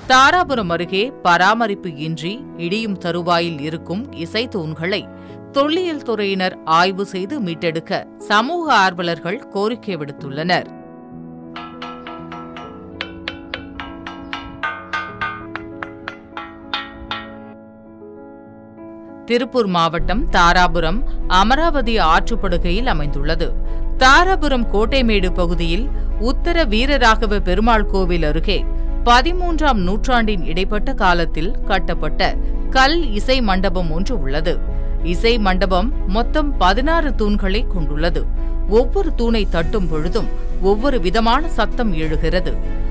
தாராபுரம் அருகே பராமரிப்பு இன்றி இடியும் தருவாயில் இருக்கும் இசை தூண்களை தொல்லியல் துறையினர் ஆய்வு செய்து மீட்டெடுக்க சமூக ஆர்வலர்கள் கோரிக்கை விடுத்துள்ளனர் திருப்பூர் மாவட்டம் தாராபுரம் அமராவதி ஆற்றுப்படுகையில் அமைந்துள்ளது தாராபுரம் கோட்டைமேடு பகுதியில் உத்தர வீரராகவ பெருமாள் கோவில் அருகே பதிமூன்றாம் நூற்றாண்டின் இடைப்பட்ட காலத்தில் கட்டப்பட்ட கல் இசை மண்டபம் ஒன்று உள்ளது இசை மண்டபம் மொத்தம் பதினாறு தூண்களை கொண்டுள்ளது ஒவ்வொரு தூணை தட்டும் பொழுதும் ஒவ்வொரு விதமான சத்தம் எழுகிறது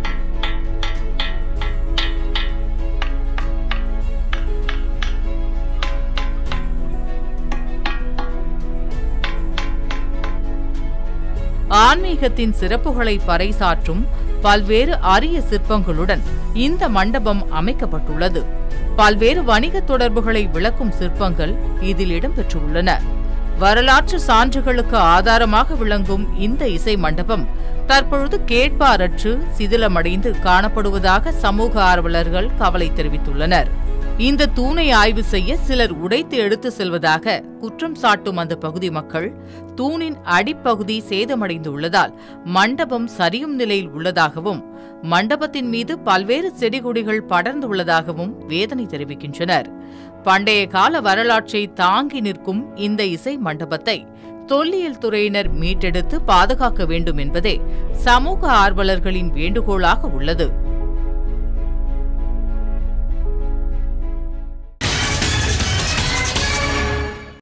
ஆன்மீகத்தின் சிறப்புகளை பறைசாற்றும் பல்வேறு அரிய சிற்பங்களுடன் இந்த மண்டபம் அமைக்கப்பட்டுள்ளது பல்வேறு வணிக தொடர்புகளை விளக்கும் சிற்பங்கள் இதில் இடம்பெற்றுள்ளன வரலாற்று சான்றுகளுக்கு ஆதாரமாக விளங்கும் இந்த இசை மண்டபம் தற்பொழுது கேட்பாரற்று சிதிலமடைந்து காணப்படுவதாக சமூக ஆர்வலர்கள் கவலை தெரிவித்துள்ளனர் இந்த தூணை ஆய்வு செய்ய சிலர் உடைத்து எடுத்து செல்வதாக குற்றம் சாட்டும் அந்த பகுதி மக்கள் தூணின் அடிப்பகுதி சேதமடைந்துள்ளதால் மண்டபம் சரியும் நிலையில் உள்ளதாகவும் மண்டபத்தின் மீது பல்வேறு செடிகொடிகள் படர்ந்துள்ளதாகவும் வேதனை தெரிவிக்கின்றனர் பண்டைய கால வரலாற்றை தாங்கி நிற்கும் இந்த இசை மண்டபத்தை தொல்லியல் துறையினர் மீட்டெடுத்து பாதுகாக்க வேண்டும் என்பதே சமூக ஆர்வலர்களின் வேண்டுகோளாக உள்ளது